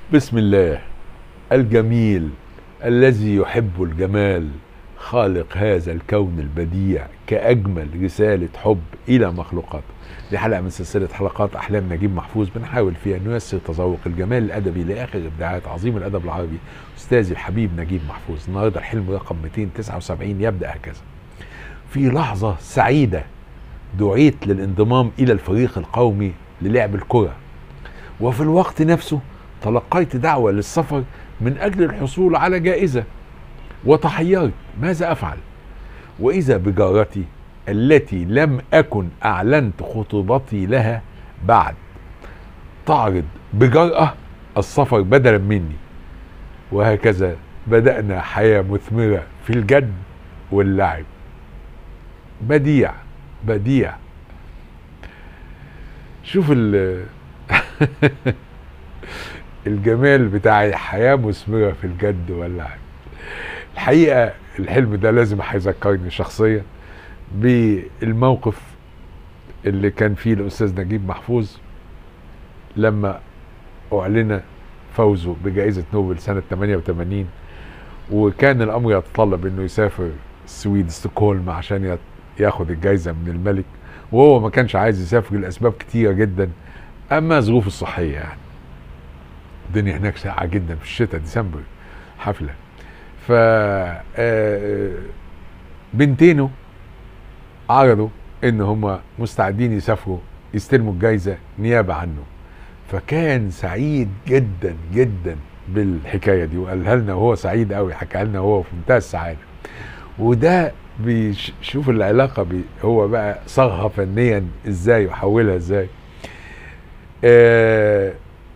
بسم الله الجميل الذي يحب الجمال خالق هذا الكون البديع كأجمل رسالة حب إلى مخلوقاته دي حلقة من سلسلة حلقات أحلام نجيب محفوظ بنحاول فيها نيسر تذوق الجمال الأدبي لآخر إبداعات عظيم الأدب العربي أستاذي الحبيب نجيب محفوظ النهاردة الحلم رقم 279 يبدأ هكذا في لحظة سعيدة دعيت للانضمام إلى الفريق القومي للعب الكرة وفي الوقت نفسه تلقيت دعوة للسفر من أجل الحصول على جائزة وتحيرت ماذا أفعل وإذا بجارتي التي لم أكن أعلنت خطوبتي لها بعد تعرض بجرأة السفر بدلا مني وهكذا بدأنا حياة مثمرة في الجد واللعب بديع بديع شوف ال الجمال بتاع حياة مثمرة في الجد واللعب الحقيقة الحلم ده لازم هيذكرني شخصيا بالموقف اللي كان فيه الأستاذ نجيب محفوظ لما أعلن فوزه بجائزة نوبل سنة 88 وكان الأمر يتطلب إنه يسافر السويد ستوكهولم عشان ياخد الجائزة من الملك وهو ما كانش عايز يسافر لأسباب كتيرة جدا أما ظروفه الصحية يعني الدنيا هناك ساقعة جدا في الشتاء ديسمبر حفلة ف بنتينه عرضوا ان هم مستعدين يسافروا يستلموا الجايزة نيابة عنه فكان سعيد جدا جدا بالحكاية دي وقالها لنا وهو سعيد قوي حكى لنا وهو في منتهى السعادة وده بيشوف العلاقة بي هو بقى صاغها فنيا ازاي وحولها ازاي آه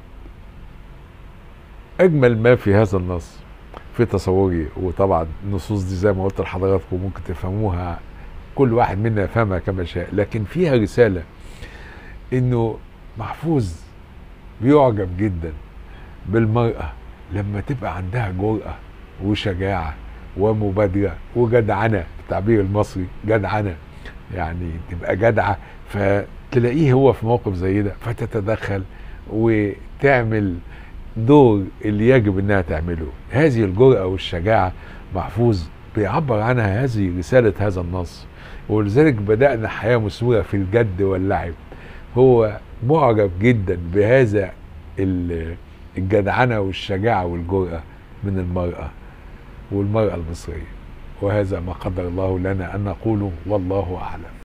اجمل ما في هذا النص في تصوري وطبعا النصوص دي زي ما قلت لحضراتكم ممكن تفهموها كل واحد منا يفهمها كما شاء لكن فيها رسالة انه محفوظ بيعجب جدا بالمرأة لما تبقى عندها جرأة وشجاعة ومبادرة وجدعنة التعبير المصري جدعنة يعني تبقى جدعة فتلاقيه هو في موقف زي ده فتتدخل وتعمل دور اللي يجب انها تعمله هذه الجرأة والشجاعة محفوظ بيعبر عنها هذه رسالة هذا النص ولذلك بدأنا حياة مثمرة في الجد واللعب هو معجب جدا بهذا الجدعنة والشجاعة والجرأة من المرأة والمرأة المصرية وهذا ما قدر الله لنا أن نقوله والله أعلم